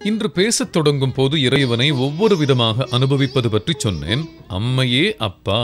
இன்று பேசத் தொடங்கும் போது இறைவனை ஒவ்வொரு விதமாக அனுபவிப்பது பற்றி சொன்னேன் அம்மையே அப்பா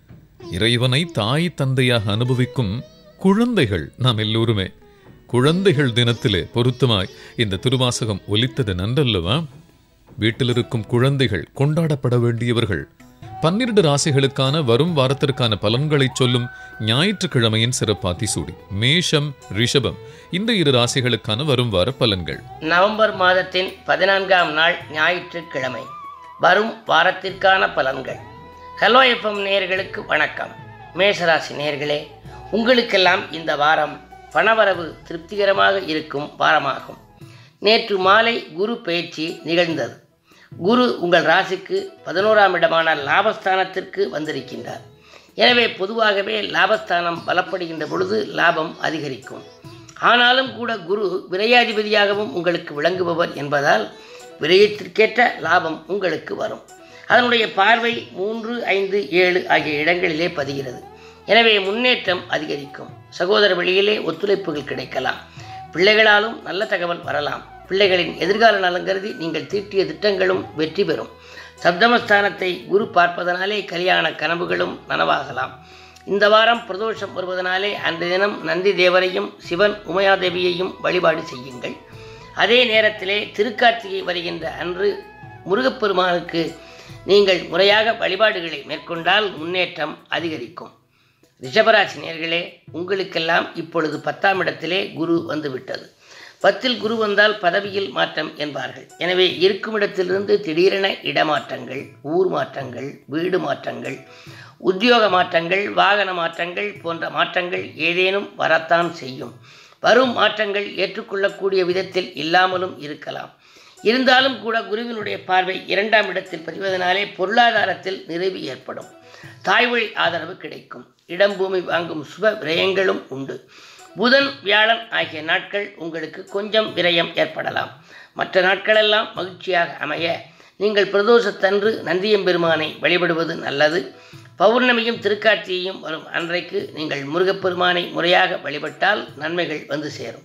இறைவனை தாய் தந்தையாக அனுபவிக்கும் குழந்தைகள் நாம் எல்லோருமே குழந்தைகள் தினத்திலே பொருத்தமாய் இந்த திருவாசகம் ஒலித்தது நன்றல்லவா வீட்டில் இருக்கும் குழந்தைகள் கொண்டாடப்பட வேண்டியவர்கள் பன்னிரண்டு ராசிகளுக்கான வரும் வாரத்திற்கான பலன்களை சொல்லும் ஞாயிற்றுக்கிழமையின் சிறப்பாத்தி சூடி மேஷம் ரிஷபம் இந்த இரு ராசிகளுக்கான வரும் வார பலன்கள் நவம்பர் மாதத்தின் பதினான்காம் நாள் ஞாயிற்றுக்கிழமை வரும் வாரத்திற்கான பலன்கள் ஹலோ எஃப்எம் நேயர்களுக்கு வணக்கம் மேஷராசி நேயர்களே உங்களுக்கெல்லாம் இந்த வாரம் பணவரவு திருப்திகரமாக இருக்கும் வாரமாகும் நேற்று மாலை குரு பயிற்சி நிகழ்ந்தது குரு உங்கள் ராசிக்கு பதினோராம் இடமான லாபஸ்தானத்திற்கு வந்திருக்கின்றார் எனவே பொதுவாகவே லாபஸ்தானம் பலப்படுகின்ற பொழுது லாபம் அதிகரிக்கும் ஆனாலும் கூட குரு விரையாதிபதியாகவும் உங்களுக்கு விளங்குபவர் என்பதால் விரயத்திற்கேற்ற லாபம் உங்களுக்கு வரும் அதனுடைய பார்வை மூன்று ஐந்து ஏழு ஆகிய இடங்களிலே பதிகிறது எனவே முன்னேற்றம் அதிகரிக்கும் சகோதர வழியிலே ஒத்துழைப்புகள் கிடைக்கலாம் பிள்ளைகளாலும் நல்ல தகவல் வரலாம் பிள்ளைகளின் எதிர்கால நலன் கருதி நீங்கள் தீட்டிய திட்டங்களும் வெற்றி பெறும் சப்தமஸ்தானத்தை குரு பார்ப்பதனாலே கல்யாண கனவுகளும் நனவாகலாம் இந்த வாரம் பிரதோஷம் வருவதனாலே அன்றைய தினம் நந்தி தேவரையும் சிவன் உமையாதேவியையும் வழிபாடு செய்யுங்கள் அதே நேரத்திலே திருக்கார்த்திகை வருகின்ற அன்று முருகப்பெருமானுக்கு நீங்கள் முறையாக வழிபாடுகளை மேற்கொண்டால் முன்னேற்றம் அதிகரிக்கும் ரிஷபராசி நேர்களே உங்களுக்கெல்லாம் இப்பொழுது பத்தாம் இடத்திலே குரு வந்துவிட்டது பத்தில் குரு வந்தால் பதவியில் மாற்றம் என்பார்கள் எனவே இருக்கும் இடத்திலிருந்து திடீரென இடமாற்றங்கள் ஊர் மாற்றங்கள் வீடு மாற்றங்கள் உத்தியோக மாற்றங்கள் வாகன மாற்றங்கள் போன்ற மாற்றங்கள் ஏதேனும் வரத்தான் செய்யும் வரும் மாற்றங்கள் ஏற்றுக்கொள்ளக்கூடிய விதத்தில் இல்லாமலும் இருக்கலாம் இருந்தாலும் கூட குருவினுடைய பார்வை இரண்டாம் இடத்தில் பதிவதனாலே பொருளாதாரத்தில் நிறைவு ஏற்படும் தாய்வழி ஆதரவு கிடைக்கும் இடம் பூமி வாங்கும் சுப விரயங்களும் உண்டு புதன் வியாழன் ஆகிய நாட்கள் உங்களுக்கு கொஞ்சம் விரயம் ஏற்படலாம் மற்ற நாட்களெல்லாம் மகிழ்ச்சியாக அமைய நீங்கள் பிரதோஷத்தன்று நந்தியம்பெருமானை வழிபடுவது நல்லது பௌர்ணமியும் திருக்காட்சியையும் வரும் அன்றைக்கு நீங்கள் முருகப்பெருமானை முறையாக வழிபட்டால் நன்மைகள் வந்து சேரும்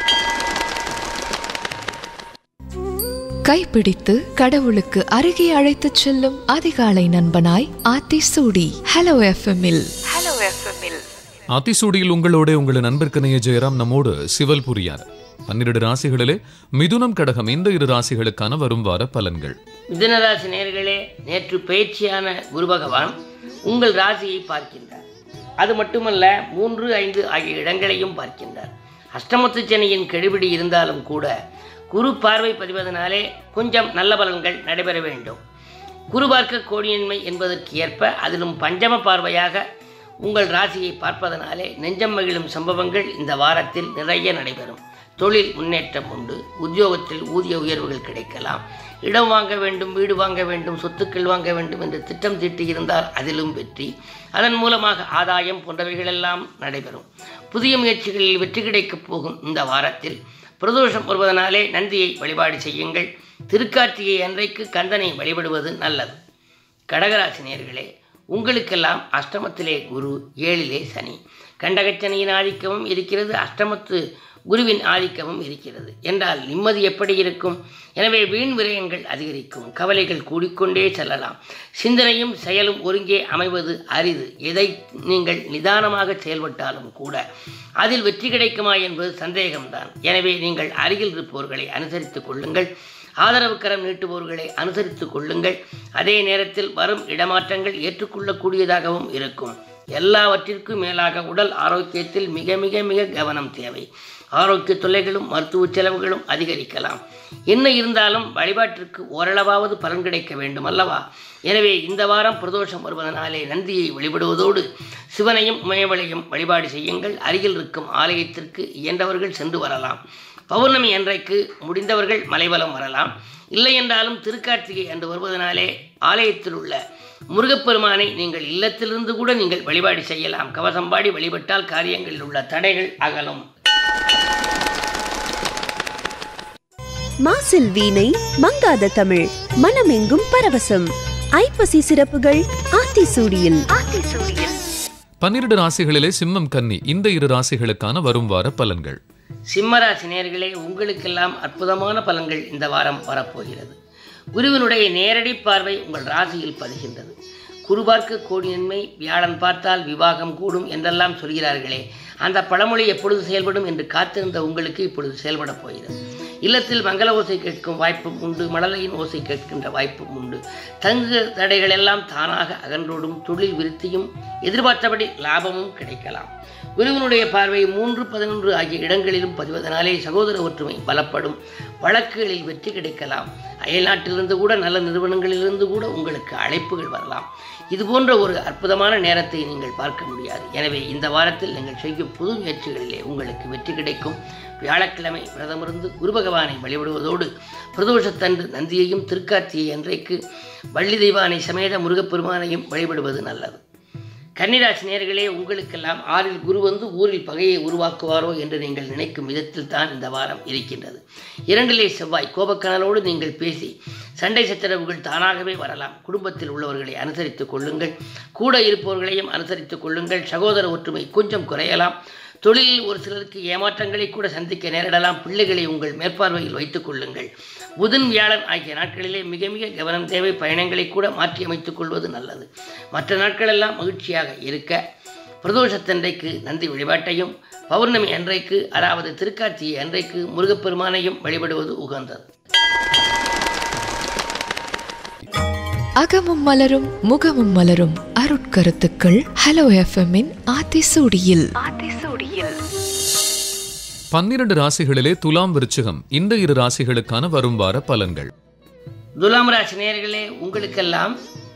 கைப்பிடித்து கடவுளுக்கு அருகே அழைத்துச் செல்லும் அதிகாலை நண்பனாய் ஆத்தி சூடி ஹலோ எஃப்எம்மில் ஹலோ எஃப்எம்மில் ஆத்திசூடியில் உங்களோட உங்கள் நண்பர்க்கனைய ஜெயராம் நம்மோடு சிவல் புரியார் பன்னிரண்டு ராசிகளிலே மிதுனம் கடகம் இந்த இரு ராசிகளுக்கான வரும் வார பலன்கள் மிதுனராசி நேர்களே நேற்று பயிற்சியான குரு பகவான் உங்கள் ராசியை பார்க்கின்றார் அது மட்டுமல்ல மூன்று ஐந்து ஆகிய இடங்களையும் பார்க்கின்றார் அஷ்டமத்து சனியின் கெடுபிடி இருந்தாலும் கூட குரு பார்வை பதிவதனாலே கொஞ்சம் நல்ல பலன்கள் நடைபெற வேண்டும் குரு பார்க்க கோடியின்மை என்பதற்கு ஏற்ப அதிலும் பஞ்சம பார்வையாக உங்கள் ராசியை பார்ப்பதனாலே நெஞ்சம் மகிழும் சம்பவங்கள் இந்த வாரத்தில் நிறைய நடைபெறும் தொழில் முன்னேற்றம் உண்டு உத்தியோகத்தில் ஊதிய உயர்வுகள் கிடைக்கலாம் இடம் வாங்க வேண்டும் வீடு வாங்க வேண்டும் சொத்துக்கள் வாங்க வேண்டும் என்று திட்டம் தீட்டியிருந்தால் அதிலும் வெற்றி அதன் மூலமாக ஆதாயம் போன்றவைகளெல்லாம் நடைபெறும் புதிய முயற்சிகளில் வெற்றி கிடைக்கப் போகும் இந்த வாரத்தில் பிரதோஷம் வருவதனாலே நந்தியை வழிபாடு செய்யுங்கள் திருக்கார்த்திகை அன்றைக்கு கந்தனை வழிபடுவது நல்லது கடகராசி நேர்களே உங்களுக்கெல்லாம் அஷ்டமத்திலே குரு ஏழிலே சனி கண்டகச்சனியின் ஆதிக்கமும் இருக்கிறது அஷ்டமத்து குருவின் ஆதிக்கமும் இருக்கிறது என்றால் நிம்மதி எப்படி இருக்கும் எனவே வீண் விரயங்கள் அதிகரிக்கும் கவலைகள் கூடிக்கொண்டே செல்லலாம் சிந்தனையும் செயலும் ஒருங்கே அமைவது அரிது எதை நீங்கள் நிதானமாக செயல்பட்டாலும் கூட அதில் வெற்றி கிடைக்குமா என்பது சந்தேகம்தான் எனவே நீங்கள் அருகில் இருப்பவர்களை அனுசரித்துக் கொள்ளுங்கள் ஆதரவு கரம் நீட்டுபவர்களை அனுசரித்துக் கொள்ளுங்கள் அதே நேரத்தில் வரும் இடமாற்றங்கள் ஏற்றுக்கொள்ளக்கூடியதாகவும் இருக்கும் எல்லாவற்றிற்கும் மேலாக உடல் ஆரோக்கியத்தில் மிக மிக மிக கவனம் தேவை ஆரோக்கிய தொல்லைகளும் மருத்துவ செலவுகளும் அதிகரிக்கலாம் என்ன இருந்தாலும் வழிபாட்டிற்கு ஓரளவாவது பலன் கிடைக்க வேண்டும் அல்லவா எனவே இந்த வாரம் பிரதோஷம் வருவதனாலே நந்தியை வழிபடுவதோடு சிவனையும் உமையவளையும் வழிபாடு செய்யுங்கள் அருகில் இருக்கும் ஆலயத்திற்கு இயன்றவர்கள் சென்று வரலாம் பௌர்ணமி அன்றைக்கு முடிந்தவர்கள் மலைவலம் வரலாம் இல்லை என்றாலும் திருக்கார்த்திகை அன்று வருவதனாலே ஆலயத்தில் உள்ள முருகப்பெருமானை நீங்கள் இல்லத்திலிருந்து கூட நீங்கள் வழிபாடு செய்யலாம் கவசம்பாடி வழிபட்டால் காரியங்களில் உள்ள தடைகள் அகலும் மாசில் வீணை மங்காத தமிழ் மனமெங்கும் பரவசம் ஐப்பசி சிறப்புகள் ஆத்திசூடியில் பன்னிரண்டு ராசிகளிலே சிம்மம் கன்னி இந்த இரு ராசிகளுக்கான வரும் வார பலன்கள் சிம்மராசி நேயர்களே உங்களுக்கெல்லாம் அற்புதமான பலன்கள் இந்த வாரம் வரப்போகிறது குருவினுடைய நேரடி பார்வை உங்கள் ராசியில் பதிகின்றது குரு பார்க்க கோடி நன்மை வியாழன் பார்த்தால் விவாகம் கூடும் என்றெல்லாம் சொல்கிறார்களே அந்த பழமொழி எப்பொழுது செயல்படும் என்று காத்திருந்த உங்களுக்கு இப்பொழுது செயல்படப் போகிறது இல்லத்தில் மங்கள ஓசை கேட்கும் வாய்ப்பும் உண்டு மழலையின் ஓசை கேட்கின்ற வாய்ப்பும் உண்டு தங்கு தடைகள் எல்லாம் தானாக அகன்றோடும் தொழில் விருத்தியும் எதிர்பார்த்தபடி லாபமும் கிடைக்கலாம் குருவினுடைய பார்வை மூன்று பதினொன்று ஆகிய இடங்களிலும் பதிவதனாலே சகோதர ஒற்றுமை பலப்படும் வழக்குகளில் வெற்றி கிடைக்கலாம் அயல்நாட்டிலிருந்து கூட நல்ல நிறுவனங்களிலிருந்து கூட உங்களுக்கு அழைப்புகள் வரலாம் இது போன்ற ஒரு அற்புதமான நேரத்தை நீங்கள் பார்க்க முடியாது எனவே இந்த வாரத்தில் நீங்கள் செய்யும் புது முயற்சிகளிலே உங்களுக்கு வெற்றி கிடைக்கும் வியாழக்கிழமை விரதமிருந்து குரு பகவானை வழிபடுவதோடு பிரதோஷத்தன்று நந்தியையும் திருக்கார்த்தியை அன்றைக்கு வள்ளி தெய்வானை சமேத முருகப்பெருமானையும் வழிபடுவது நல்லது கன்னிராசி நேர்களே உங்களுக்கெல்லாம் ஆறில் குரு வந்து ஊரில் பகையை உருவாக்குவாரோ என்று நீங்கள் நினைக்கும் விதத்தில் தான் இந்த வாரம் இருக்கின்றது இரண்டிலே செவ்வாய் கோபக்கனலோடு நீங்கள் பேசி சண்டை சச்சரவுகள் தானாகவே வரலாம் குடும்பத்தில் உள்ளவர்களை அனுசரித்துக் கொள்ளுங்கள் கூட இருப்பவர்களையும் அனுசரித்துக் கொள்ளுங்கள் சகோதர ஒற்றுமை கொஞ்சம் குறையலாம் தொழிலில் ஒரு சிலருக்கு ஏமாற்றங்களை கூட சந்திக்க நேரிடலாம் பிள்ளைகளை உங்கள் மேற்பார்வையில் வைத்துக் கொள்ளுங்கள் புதன் வியாழன் ஆகிய நாட்களிலே மிக மிக கவனம் தேவை பயணங்களை கூட மாற்றி அமைத்துக் கொள்வது நல்லது மற்ற நாட்களெல்லாம் மகிழ்ச்சியாக இருக்க பிரதோஷத்தன்றைக்கு நந்தி வழிபாட்டையும் பௌர்ணமி அன்றைக்கு அதாவது திருக்காட்சியை அன்றைக்கு முருகப்பெருமானையும் வழிபடுவது உகந்தது அகமும் மலரும் முகமும் மலரும் அருட்கருத்துக்கள் ஹலோ எஃப்எம்மின் ஆத்திசூடியில் பன்னிரண்டு ராசிகளிலே துலாம் விருச்சிகம் இந்த இரு ராசிகளுக்கான வரும் வார பலன்கள் துலாம் ராசி நேயர்களே உங்களுக்கெல்லாம்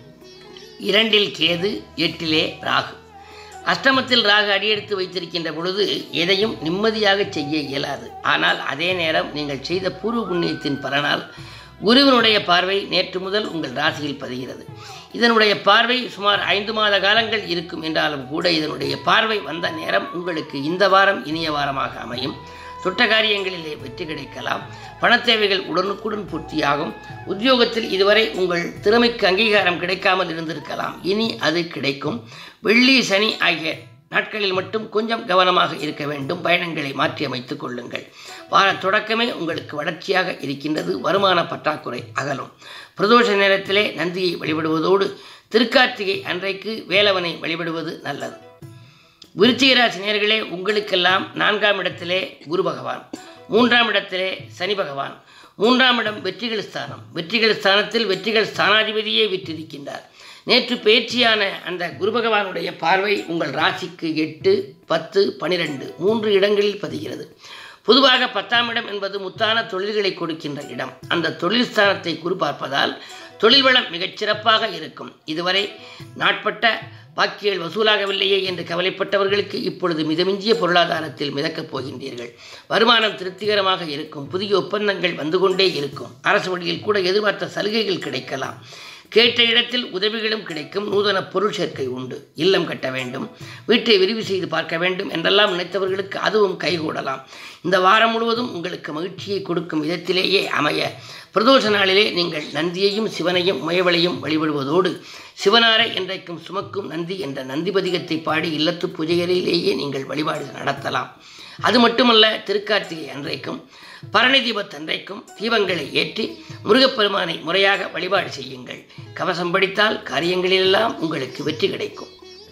இரண்டில் கேது எட்டிலே ராகு அஷ்டமத்தில் ராகு அடியெடுத்து வைத்திருக்கின்ற பொழுது எதையும் நிம்மதியாக செய்ய இயலாது ஆனால் அதே நேரம் நீங்கள் செய்த பூர்வ புண்ணியத்தின் பலனால் குருவினுடைய பார்வை நேற்று முதல் உங்கள் ராசியில் பதிகிறது இதனுடைய பார்வை சுமார் ஐந்து மாத காலங்கள் இருக்கும் என்றாலும் கூட இதனுடைய பார்வை வந்த நேரம் உங்களுக்கு இந்த வாரம் இனிய வாரமாக அமையும் தொட்ட காரியங்களிலே வெற்றி கிடைக்கலாம் பணத்தேவைகள் உடனுக்குடன் பூர்த்தியாகும் உத்தியோகத்தில் இதுவரை உங்கள் திறமைக்கு அங்கீகாரம் கிடைக்காமல் இருந்திருக்கலாம் இனி அது கிடைக்கும் வெள்ளி சனி ஆகிய நாட்களில் மட்டும் கொஞ்சம் கவனமாக இருக்க வேண்டும் பயணங்களை மாற்றி அமைத்துக் கொள்ளுங்கள் வார தொடக்கமே உங்களுக்கு வளர்ச்சியாக இருக்கின்றது வருமான பற்றாக்குறை அகலும் பிரதோஷ நேரத்திலே நந்தியை வழிபடுவதோடு திருக்கார்த்திகை அன்றைக்கு வேலவனை வழிபடுவது நல்லது விருச்சிகராசி நேர்களே உங்களுக்கெல்லாம் நான்காம் இடத்திலே குரு பகவான் மூன்றாம் இடத்திலே சனி பகவான் மூன்றாம் இடம் வெற்றிகள் ஸ்தானம் வெற்றிகள் ஸ்தானத்தில் வெற்றிகள் ஸ்தானாதிபதியே விற்றிருக்கின்றார் நேற்று பேச்சியான அந்த குரு பகவானுடைய பார்வை உங்கள் ராசிக்கு எட்டு பத்து பனிரெண்டு மூன்று இடங்களில் பதிகிறது பொதுவாக பத்தாம் இடம் என்பது முத்தான தொழில்களை கொடுக்கின்ற இடம் அந்த தொழில் ஸ்தானத்தை குரு பார்ப்பதால் தொழில் வளம் மிகச் சிறப்பாக இருக்கும் இதுவரை நாட்பட்ட பாக்கியல் வசூலாகவில்லையே என்று கவலைப்பட்டவர்களுக்கு இப்பொழுது மிதமிஞ்சிய பொருளாதாரத்தில் மிதக்கப் போகின்றீர்கள் வருமானம் திருப்திகரமாக இருக்கும் புதிய ஒப்பந்தங்கள் வந்து கொண்டே இருக்கும் அரசு வழியில் கூட எதிர்பார்த்த சலுகைகள் கிடைக்கலாம் கேட்ட இடத்தில் உதவிகளும் கிடைக்கும் நூதன பொருள் சேர்க்கை உண்டு இல்லம் கட்ட வேண்டும் வீட்டை விரிவு செய்து பார்க்க வேண்டும் என்றெல்லாம் நினைத்தவர்களுக்கு அதுவும் கைகூடலாம் இந்த வாரம் முழுவதும் உங்களுக்கு மகிழ்ச்சியை கொடுக்கும் விதத்திலேயே அமைய பிரதோஷ நாளிலே நீங்கள் நந்தியையும் சிவனையும் முயவளையும் வழிபடுவதோடு சிவனாரை என்றைக்கும் சுமக்கும் நந்தி என்ற நந்திபதிகத்தை பாடி இல்லத்து பூஜைகளிலேயே நீங்கள் வழிபாடு நடத்தலாம் அது மட்டுமல்ல திருக்கார்த்திகை அன்றைக்கும் பரணி தீபத்தன்றைக்கும் தீபங்களை ஏற்றி முருகப்பெருமானை முறையாக வழிபாடு செய்யுங்கள் கவசம் படித்தால் காரியங்களிலெல்லாம் உங்களுக்கு வெற்றி கிடைக்கும்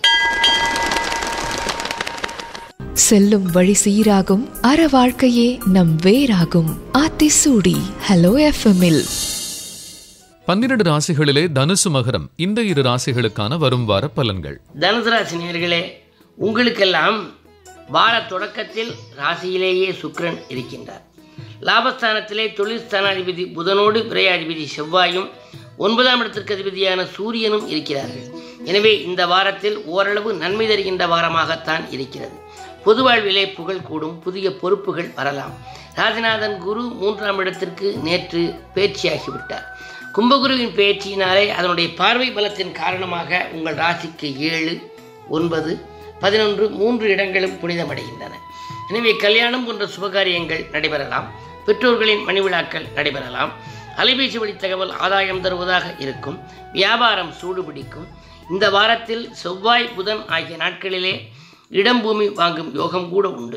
செல்லும் வழி சீராகும் அற வாழ்க்கையே நம் வேராகும் ஆத்திசூடி ஹலோ எஃப்எம்மில் பன்னிரண்டு ராசிகளிலே தனுசு மகரம் இந்த இரு ராசிகளுக்கான வரும் வார பலன்கள் தனுசு ராசி நேயர்களே உங்களுக்கெல்லாம் வார தொடக்கத்தில் ராசியிலேயே சுக்கிரன் இருக்கின்றார் லாபஸ்தானத்திலே தொழில் ஸ்தானாதிபதி புதனோடு விரையாதிபதி செவ்வாயும் ஒன்பதாம் இடத்திற்கு அதிபதியான சூரியனும் இருக்கிறார்கள் எனவே இந்த வாரத்தில் ஓரளவு நன்மை தருகின்ற வாரமாகத்தான் இருக்கிறது பொது வாழ்விலே புகழ் கூடும் புதிய பொறுப்புகள் வரலாம் ராஜநாதன் குரு மூன்றாம் இடத்திற்கு நேற்று பேச்சியாகிவிட்டார் கும்பகுருவின் பேச்சியினாலே அதனுடைய பார்வை பலத்தின் காரணமாக உங்கள் ராசிக்கு ஏழு ஒன்பது பதினொன்று மூன்று இடங்களும் புனிதமடைகின்றன எனவே கல்யாணம் போன்ற சுபகாரியங்கள் நடைபெறலாம் பெற்றோர்களின் மணிவிழாக்கள் நடைபெறலாம் அலைபேசி வழி தகவல் ஆதாயம் தருவதாக இருக்கும் வியாபாரம் சூடுபிடிக்கும் இந்த வாரத்தில் செவ்வாய் புதன் ஆகிய நாட்களிலே இடம் பூமி வாங்கும் யோகம் கூட உண்டு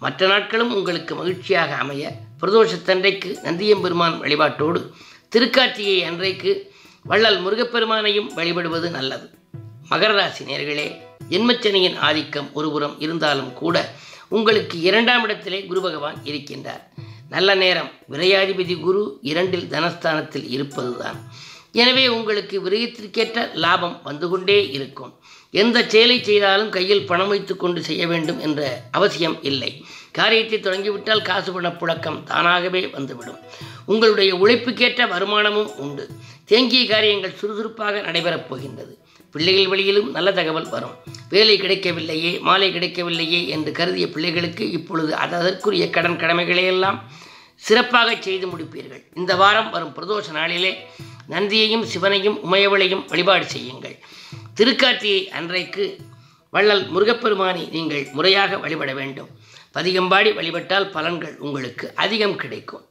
மற்ற நாட்களும் உங்களுக்கு மகிழ்ச்சியாக அமைய பிரதோஷத்தன்றைக்கு நந்தியம்பெருமான் வழிபாட்டோடு திருக்கார்த்திகை அன்றைக்கு வள்ளல் முருகப்பெருமானையும் வழிபடுவது நல்லது மகர ராசி நேர்களே ஜென்மச்சனியின் ஆதிக்கம் ஒருபுறம் இருந்தாலும் கூட உங்களுக்கு இரண்டாம் இடத்திலே குரு பகவான் இருக்கின்றார் நல்ல நேரம் விரையாதிபதி குரு இரண்டில் தனஸ்தானத்தில் இருப்பதுதான் எனவே உங்களுக்கு விரயத்திற்கேற்ற லாபம் வந்து கொண்டே இருக்கும் எந்த செயலை செய்தாலும் கையில் பணம் வைத்து கொண்டு செய்ய வேண்டும் என்ற அவசியம் இல்லை காரியத்தை தொடங்கிவிட்டால் காசு பண புழக்கம் தானாகவே வந்துவிடும் உங்களுடைய உழைப்புக்கேற்ற வருமானமும் உண்டு தேங்கிய காரியங்கள் சுறுசுறுப்பாக நடைபெறப் போகின்றது பிள்ளைகள் வழியிலும் நல்ல தகவல் வரும் வேலை கிடைக்கவில்லையே மாலை கிடைக்கவில்லையே என்று கருதிய பிள்ளைகளுக்கு இப்பொழுது அது அதற்குரிய கடன் கடமைகளையெல்லாம் சிறப்பாக செய்து முடிப்பீர்கள் இந்த வாரம் வரும் பிரதோஷ நாளிலே நந்தியையும் சிவனையும் உமையவளையும் வழிபாடு செய்யுங்கள் திருக்கார்த்திகை அன்றைக்கு வள்ளல் முருகப்பெருமானை நீங்கள் முறையாக வழிபட வேண்டும் பதிகம்பாடி வழிபட்டால் பலன்கள் உங்களுக்கு அதிகம் கிடைக்கும்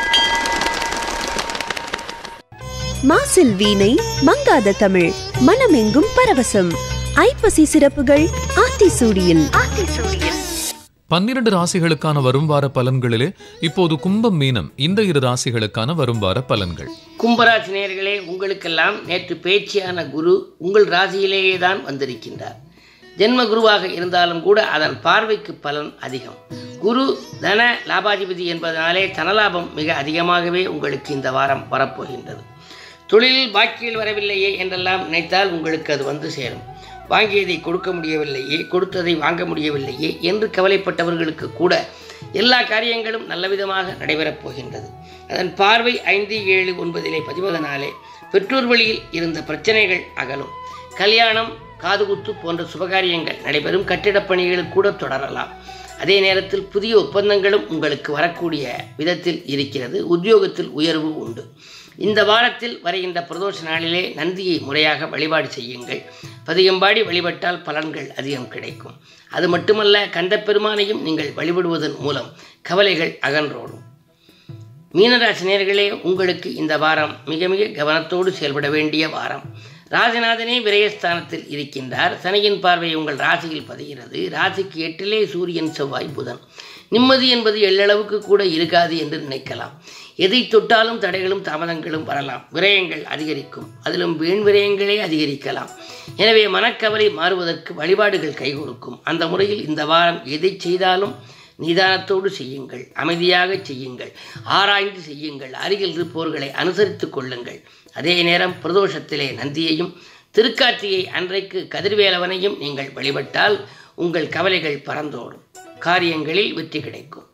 மாசில் வீணை மங்காத தமிழ் மனமெங்கும் பரவசம் ஐப்பசி சிறப்புகள் ஆத்திசூடியில் பன்னிரண்டு ராசிகளுக்கான வரும் வார பலன்களிலே இப்போது கும்பம் மீனம் இந்த இரு ராசிகளுக்கான வரும் வார பலன்கள் கும்பராசி நேயர்களே உங்களுக்கெல்லாம் நேற்று பேச்சியான குரு உங்கள் ராசியிலேயே தான் வந்திருக்கின்றார் ஜென்ம குருவாக இருந்தாலும் கூட அதன் பார்வைக்கு பலன் அதிகம் குரு தன லாபாதிபதி என்பதனாலே தனலாபம் மிக அதிகமாகவே உங்களுக்கு இந்த வாரம் வரப்போகின்றது தொழிலில் பாக்கியில் வரவில்லையே என்றெல்லாம் நினைத்தால் உங்களுக்கு அது வந்து சேரும் வாங்கியதை கொடுக்க முடியவில்லையே கொடுத்ததை வாங்க முடியவில்லையே என்று கவலைப்பட்டவர்களுக்கு கூட எல்லா காரியங்களும் நல்லவிதமாக நடைபெறப் போகின்றது அதன் பார்வை ஐந்து ஏழு ஒன்பதிலே பதிவதனாலே பெற்றோர் வழியில் இருந்த பிரச்சனைகள் அகலும் கல்யாணம் காதுகுத்து போன்ற சுபகாரியங்கள் நடைபெறும் கட்டிடப் பணிகள் கூட தொடரலாம் அதே நேரத்தில் புதிய ஒப்பந்தங்களும் உங்களுக்கு வரக்கூடிய விதத்தில் இருக்கிறது உத்தியோகத்தில் உயர்வு உண்டு இந்த வாரத்தில் வருகின்ற பிரதோஷ நாளிலே நந்தியை முறையாக வழிபாடு செய்யுங்கள் பதிகம்பாடி வழிபட்டால் பலன்கள் அதிகம் கிடைக்கும் அது மட்டுமல்ல கந்தப்பெருமானையும் நீங்கள் வழிபடுவதன் மூலம் கவலைகள் அகன்றோடும் மீனராசி நேர்களே உங்களுக்கு இந்த வாரம் மிக மிக கவனத்தோடு செயல்பட வேண்டிய வாரம் ராசிநாதனே விரயஸ்தானத்தில் இருக்கின்றார் சனியின் பார்வை உங்கள் ராசியில் பதிகிறது ராசிக்கு எட்டிலே சூரியன் செவ்வாய் புதன் நிம்மதி என்பது எள்ளளவுக்கு கூட இருக்காது என்று நினைக்கலாம் எதை தொட்டாலும் தடைகளும் தாமதங்களும் வரலாம் விரயங்கள் அதிகரிக்கும் அதிலும் வீண் விரயங்களே அதிகரிக்கலாம் எனவே மனக்கவலை மாறுவதற்கு வழிபாடுகள் கை கொடுக்கும் அந்த முறையில் இந்த வாரம் எதை செய்தாலும் நிதானத்தோடு செய்யுங்கள் அமைதியாக செய்யுங்கள் ஆராய்ந்து செய்யுங்கள் அருகில் இருப்போர்களை அனுசரித்துக் கொள்ளுங்கள் அதே நேரம் பிரதோஷத்திலே நந்தியையும் திருக்கார்த்திகை அன்றைக்கு கதிர்வேலவனையும் நீங்கள் வழிபட்டால் உங்கள் கவலைகள் பறந்தோடும் காரியங்களில் வெற்றி கிடைக்கும்